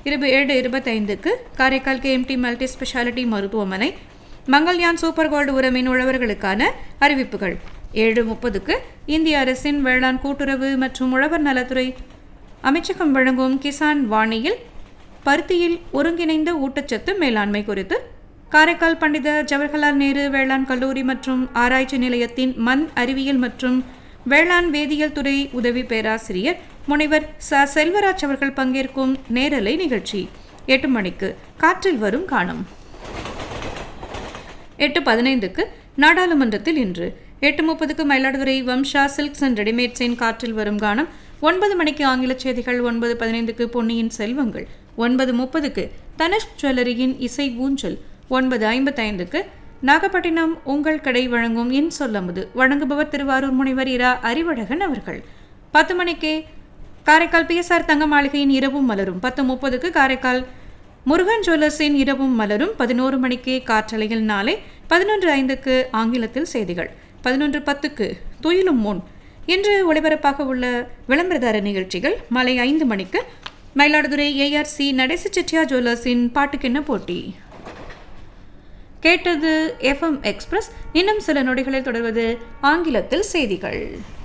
இருபது ஏழு இருபத்தைந்துக்கு காரைக்கால் கேஎம்டி மல்டி ஸ்பெஷாலிட்டி மருத்துவமனை மங்கள்யான் சூப்பர் கோல்டு உரமின் உழவர்களுக்கான அறிவிப்புகள் ஏழு முப்பதுக்கு இந்திய அரசின் வேளாண் கூட்டுறவு மற்றும் உழவர் நலத்துறை அமைச்சகம் வழங்கும் கிசான் வாணியில் பருத்தியில் ஒருங்கிணைந்த ஊட்டச்சத்து மேலாண்மை குறித்து காரைக்கால் பண்டித ஜவஹர்லால் நேரு வேளாண் கல்லூரி மற்றும் ஆராய்ச்சி நிலையத்தின் மண் அறிவியல் மற்றும் வேளாண் வேதியியல் துறை உதவி பேராசிரியர் முனைவர் ச செல்வராஜ் அவர்கள் பங்கேற்கும் நேரலை நிகழ்ச்சி எட்டு மணிக்கு காற்றில் வரும் காணும் எட்டு பதினைந்துக்கு நாடாளுமன்றத்தில் இன்று எட்டு முப்பதுக்கு மயிலாடுதுறை வம்ஷா சில்க்ஸ் அண்ட் ரெடிமேட்ஸின் காற்றில் வரும் கானம் ஒன்பது மணிக்கு ஆங்கில செய்திகள் ஒன்பது பதினைந்துக்கு பொன்னியின் செல்வங்கள் ஒன்பது முப்பதுக்கு தனுஷ் ஜுவல்லரியின் இசை ஊஞ்சல் ஒன்பது ஐம்பத்தைந்துக்கு நாகப்பட்டினம் உங்கள் கடை வழங்கும் இன் சொல்லமுது வழங்குபவர் திருவாரூர் முனைவர் இரா அறிவழகன் அவர்கள் பத்து மணிக்கு காரைக்கால் பிஎஸ்ஆர் தங்க மாளிகையின் இரவும் மலரும் பத்து முப்பதுக்கு காரைக்கால் முருகன் ஜுவல்லர்ஸின் இரவும் மலரும் பதினோரு மணிக்கு காற்றலையில் நாளை பதினொன்று ஐந்துக்கு ஆங்கிலத்தில் செய்திகள் பதினொன்று பத்துக்கு துயிலும் முன் இன்று ஒளிபரப்பாக உள்ள விளம்பரதார நிகழ்ச்சிகள் மாலை ஐந்து மணிக்கு மயிலாடுதுறை ஏஆர்சி நடேச செட்டியார் ஜுவல்லர்ஸின் பாட்டுக்கென்ன போட்டி கேட்டது எஃப்எம் எக்ஸ்பிரஸ் இன்னும் சில நொடிகளில் தொடர்வது ஆங்கிலத்தில் செய்திகள்